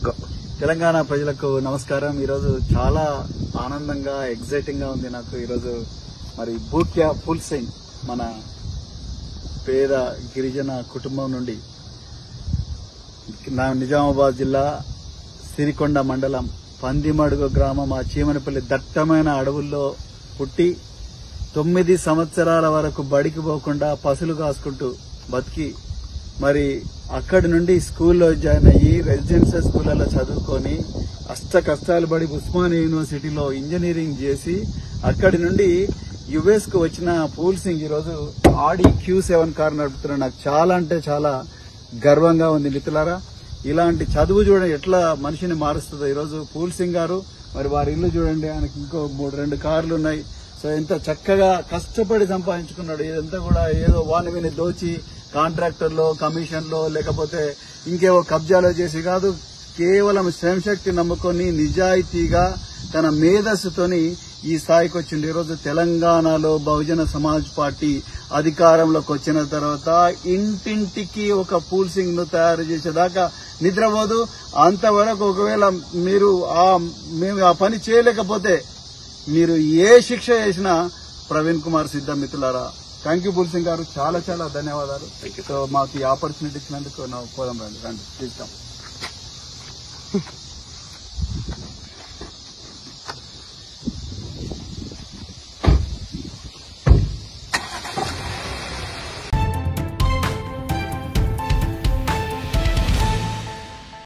తెలంగాణ ప్రజలకు నమస్కారం ఈరోజు చాలా ఆనందంగా ఎగ్జైటింగ్ గా ఉంది నాకు ఈరోజు మరి బూట్యా ఫుల్ సింగ్ మన పేద గిరిజన కుటుంబం నుండి నా నిజామాబాద్ జిల్లా సిరికొండ మండలం పందిమడుగు గ్రామం ఆ చీమనపల్లి దట్టమైన అడవుల్లో పుట్టి తొమ్మిది సంవత్సరాల వరకు బడికి పోకుండా పసులు కాసుకుంటూ బతికి మరి అక్కడి నుండి స్కూల్లో జాయిన్ అయ్యి రెసిడెన్షియల్ స్కూళ్ళలో చదువుకొని అష్ట కష్టాలు పడి ఉస్మానియా యూనివర్సిటీలో ఇంజనీరింగ్ చేసి అక్కడి నుండి యుఎస్ కు వచ్చిన పూల్ సింగ్ ఈరోజు ఆడి క్యూ సెవెన్ కార్ నడుపుతున్నాడు నాకు చాలా అంటే చాలా గర్వంగా ఉంది మిత్రులారా ఇలాంటి చదువు చూడండి ఎట్లా మనిషిని మారుస్తుందో ఈరోజు పూల్ సింగ్ గారు మరి వారి ఇల్లు చూడండి ఆయనకి ఇంకో మూడు రెండు కార్లు ఉన్నాయి సో ఎంత చక్కగా కష్టపడి సంపాదించుకున్నాడు ఇదంతా కూడా ఏదో వాని విని దోచి కాంట్రాక్టర్లో కమిషన్లో లేకపోతే ఇంకేవో కబ్జాలో చేసి కాదు కేవలం శ్రమశక్తి నమ్ముకొని నిజాయితీగా తన మేధస్సుతోని ఈ స్థాయికి వచ్చింది ఈరోజు తెలంగాణలో బహుజన సమాజ్ పార్టీ అధికారంలోకి వచ్చిన తర్వాత ఇంటింటికి ఒక పూల్ సింగ్ ను తయారు చేసేదాకా నిద్రపోదు అంతవరకు ఒకవేళ మీరు ఆ మేము ఆ పని చేయలేకపోతే మీరు ఏ శిక్ష చేసినా ప్రవీణ్ కుమార్ సిద్ధ మిత్రులారా థ్యాంక్ యూ పూల్ సింగ్ గారు చాలా చాలా ధన్యవాదాలు సో మాకు ఈ ఆపర్చునిటీ ఇచ్చినందుకు నా పోదాం రండి రండి ప్లీజ్ కమ్